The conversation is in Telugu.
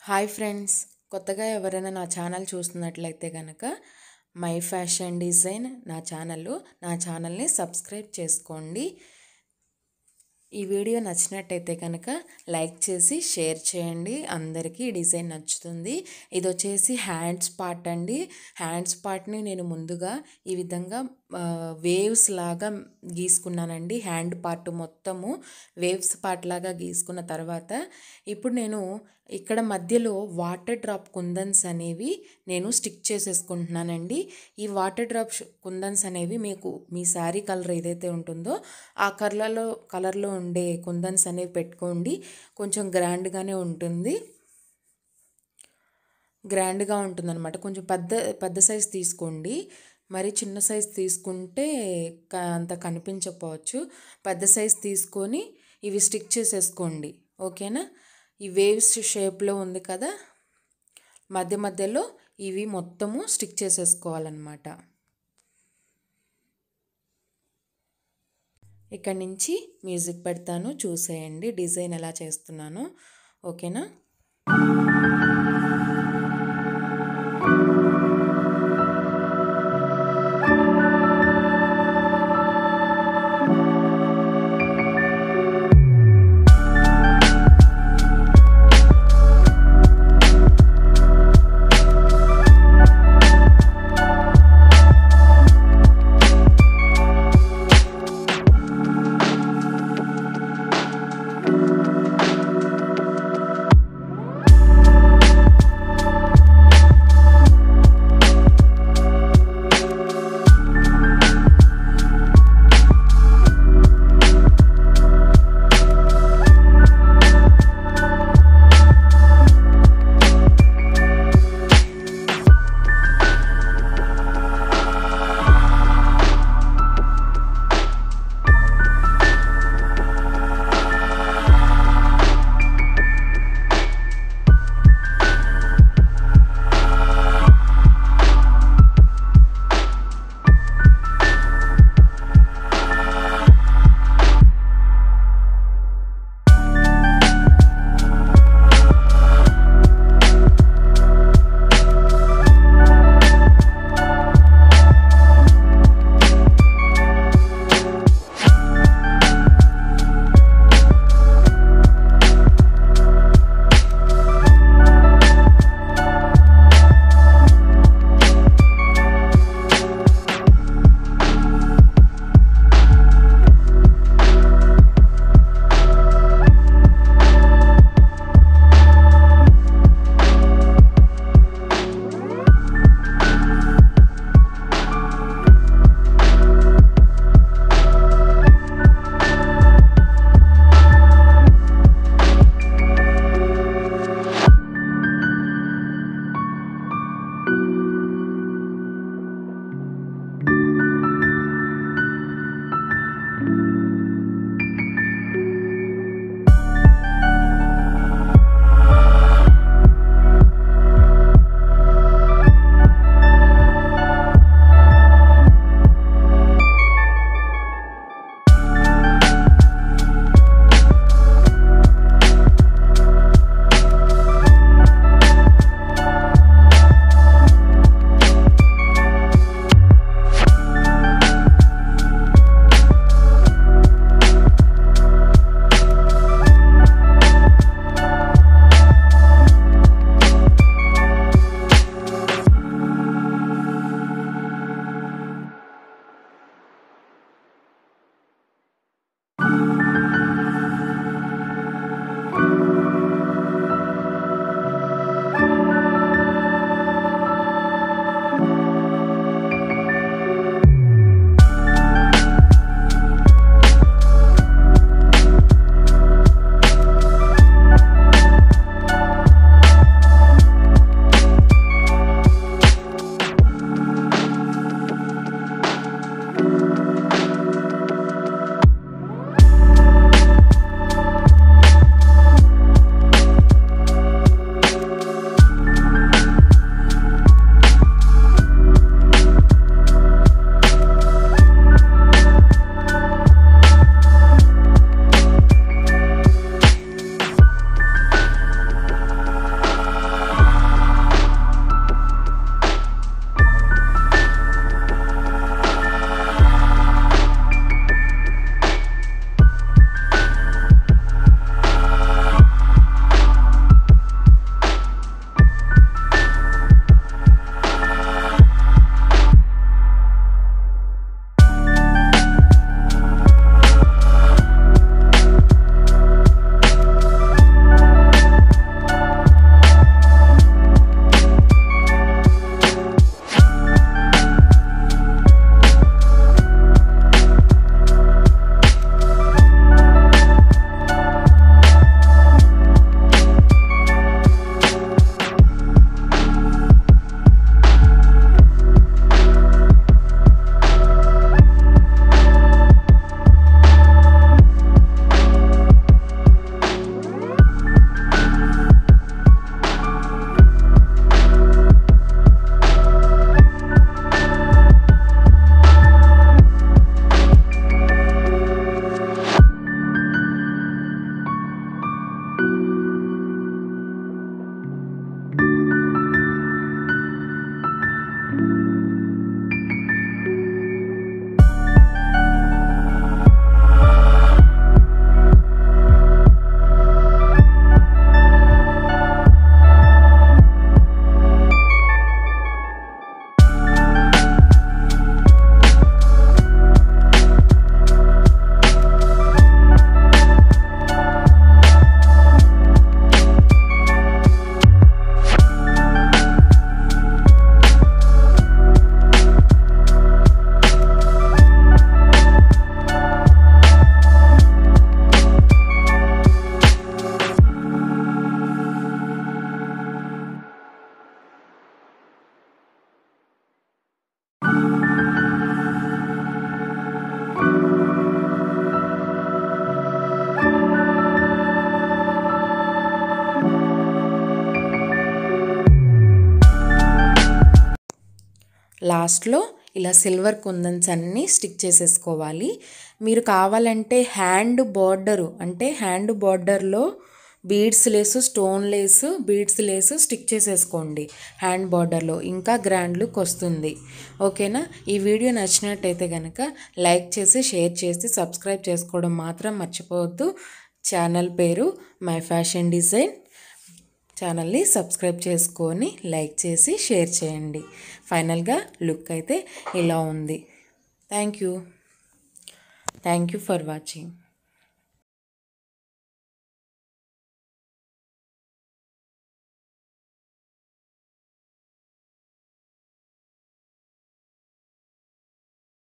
హాయ్ ఫ్రెండ్స్ కొత్తగా ఎవరైనా నా ఛానల్ చూస్తున్నట్లయితే కనుక మై ఫ్యాషన్ డిజైన్ నా ఛానల్ నా ఛానల్ని సబ్స్క్రైబ్ చేసుకోండి ఈ వీడియో నచ్చినట్టయితే కనుక లైక్ చేసి షేర్ చేయండి అందరికీ ఈ డిజైన్ నచ్చుతుంది ఇది వచ్చేసి హ్యాండ్స్ పార్ట్ అండి హ్యాండ్స్ పార్ట్ని నేను ముందుగా ఈ విధంగా వేవ్స్ లాగా గీసుకున్నానండి హ్యాండ్ పార్ట్ మొత్తము వేవ్స్ పార్ట్ లాగా గీసుకున్న తర్వాత ఇప్పుడు నేను ఇక్కడ మధ్యలో వాటర్ డ్రాప్ కుందన్స్ అనేవి నేను స్టిక్ చేసేసుకుంటున్నానండి ఈ వాటర్ డ్రాప్ కుందన్స్ అనేవి మీకు మీ శారీ కలర్ ఏదైతే ఉంటుందో ఆ కలర్లో కలర్లో ఉండే కుందన్స్ అనేవి పెట్టుకోండి కొంచెం గ్రాండ్గానే ఉంటుంది గ్రాండ్గా ఉంటుందన్నమాట కొంచెం పెద్ద పెద్ద సైజ్ తీసుకోండి మరి చిన్న సైజ్ తీసుకుంటే క- అంత కనిపించకపోవచ్చు పెద్ద సైజ్ తీసుకొని ఇవి స్టిక్ చేసేసుకోండి ఓకేనా ఈ వేవ్స్ షేప్లో ఉంది కదా మధ్య మధ్యలో ఇవి మొత్తము స్టిక్ చేసేసుకోవాలన్నమాట ఇక్కడ నుంచి మ్యూజిక్ పెడతాను చూసేయండి డిజైన్ ఎలా చేస్తున్నానో ఓకేనా లాస్ట్లో ఇలా సిల్వర్ కుందన్స్ అన్నీ స్టిక్ చేసేసుకోవాలి మీరు కావాలంటే హ్యాండ్ బార్డరు అంటే హ్యాండ్ బార్డర్లో beads lace stone lace beads lace stick చేసేసుకోండి హ్యాండ్ బార్డర్లో ఇంకా గ్రాండ్ లుక్ వస్తుంది ఓకేనా ఈ వీడియో నచ్చినట్టయితే కనుక లైక్ చేసి షేర్ చేసి సబ్స్క్రైబ్ చేసుకోవడం మాత్రం మర్చిపోవద్దు ఛానల్ పేరు మై ఫ్యాషన్ డిజైన్ ఛానల్ని సబ్స్క్రైబ్ చేసుకొని లైక్ చేసి షేర్ చేయండి ఫైనల్గా లుక్ అయితే ఇలా ఉంది thank you thank you for watching